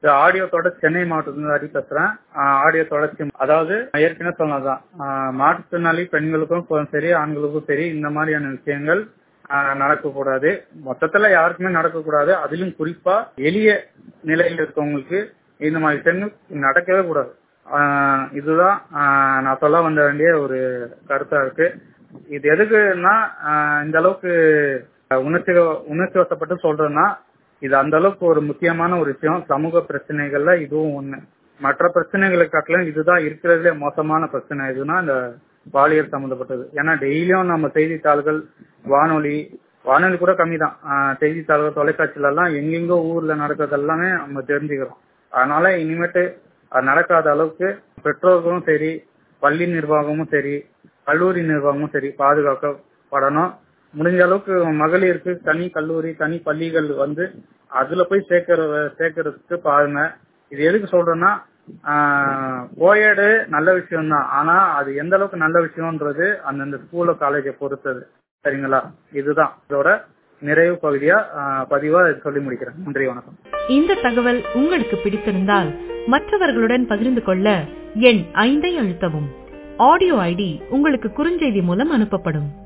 audio தொடர்ச்சி சென்னை மாவட்டத்துல ஹரி பேசுறேன் ஆஹ் ஆடியோ தொடர்ச்சி அதாவது ஏற்கனவே சொன்னதுதான் ஆஹ் மாற்றுத்திறனாளி பெண்களுக்கும் சரி ஆண்களுக்கும் சரி இந்த மாதிரியான விஷயங்கள் ஆஹ் நடக்கக்கூடாது மொத்தத்துல யாருக்குமே நடக்கக்கூடாது அதிலும் குறிப்பா எளிய நிலையில் இருக்கவங்களுக்கு இந்த மாதிரி விஷயங்கள் நடக்கவே கூடாது ஆஹ் இதுதான் ஆஹ் நான் சொல்ல வந்த வேண்டிய ஒரு கருத்தா இருக்கு இது எதுக்குன்னா ஆஹ் இந்த அளவுக்கு உணர்ச்சி உணர்ச்சி வசப்பட்டு சொல்றேன்னா இது அந்த அளவுக்கு ஒரு முக்கியமான ஒரு விஷயம் சமூக பிரச்சனைகள்ல இதுவும் ஒண்ணு மற்ற பிரச்சனைகளை காட்டிலும் இதுதான் இருக்கிறதுலே மோசமான பிரச்சனை எதுனா இந்த பாலியல் சம்பந்தப்பட்டது ஏன்னா டெய்லியும் நம்ம செய்தித்தாள்கள் வானொலி வானொலி கூட கம்மி தான் செய்தித்தாள்கள் தொலைக்காட்சியில எல்லாம் எங்கெங்கோ ஊர்ல நடக்கிறது எல்லாமே நம்ம தெரிஞ்சுக்கிறோம் அதனால இனிமேட்டு அது நடக்காத அளவுக்கு பெற்றோர்களும் சரி பள்ளி நிர்வாகமும் சரி கல்லூரி நிர்வாகமும் சரி பாதுகாக்கப்படணும் முடிஞ்ச அளவுக்கு மகளிருக்கு தனி கல்லூரி தனி பள்ளிகள் வந்து அதுல போய் சேர்க்கிற சேர்க்கறதுக்கு பாருங்க இது எதுக்கு சொல்றேன்னா கோயடு நல்ல விஷயம் தான் ஆனா அது எந்த அளவுக்கு நல்ல விஷயம்ன்றது அந்தந்த ஸ்கூல காலேஜை பொறுத்தது சரிங்களா இதுதான் இதோட நிறைவு பகுதியா பதிவா சொல்லி முடிக்கிறேன் நன்றி வணக்கம் இந்த தகவல் உங்களுக்கு பிடித்திருந்தால் மற்றவர்களுடன் பகிர்ந்து கொள்ள எண் ஐந்தை அழுத்தவும் ஆடியோ ஐடி உங்களுக்கு குறுஞ்செய்தி மூலம் அனுப்பப்படும்